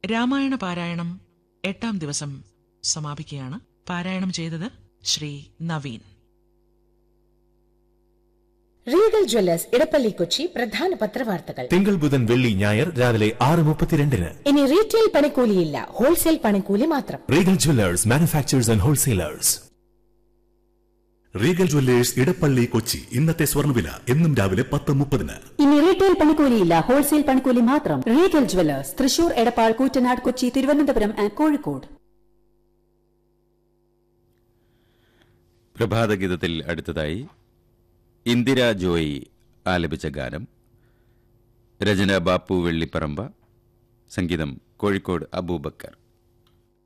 രാമായണ പാരായണം എട്ടാം ദിവസം സമാപിക്കുകയാണ് പാരായണം ചെയ്തത് ശ്രീ നവീൻ റീഗൽ ജ്വല്ലേഴ്സ് ഇടപ്പള്ളി കൊച്ചി പ്രധാന പത്രവാർത്തകൾ തിങ്കൾ ബുധൻ വെള്ളി ഞായർ രാവിലെ ആറ് മുപ്പത്തിരണ്ടിന് ഇനി റീറ്റെയിൽ പണിക്കൂലിയില്ല ഹോൾസെയിൽ പണിക്കൂലി മാത്രം Regal Jewellers manufacturers and wholesalers Regal Jewellers Edappally Kochi ഇന്നത്തെ സ്വർണ്ണവില എന്നും രാവിലെ പത്ത് മുപ്പതിന് ഇനി റീറ്റെയിൽ പണിക്കൂലിയില്ല ഹോൾസെയിൽ പണിക്കൂലി മാത്രം retail jewellers Thrissur Edappal Koottanad Kochi Thiruvananthapuram and Kozhikode പ്രഭാതഗീതത്തിൽ അടുത്തതായി ഇന്ദിര ജോയി ആലപിച്ച ഗാനം രചന ബാപ്പു വെള്ളിപ്പറമ്പ സംഗീതം കോഴിക്കോട് അബൂബക്കർ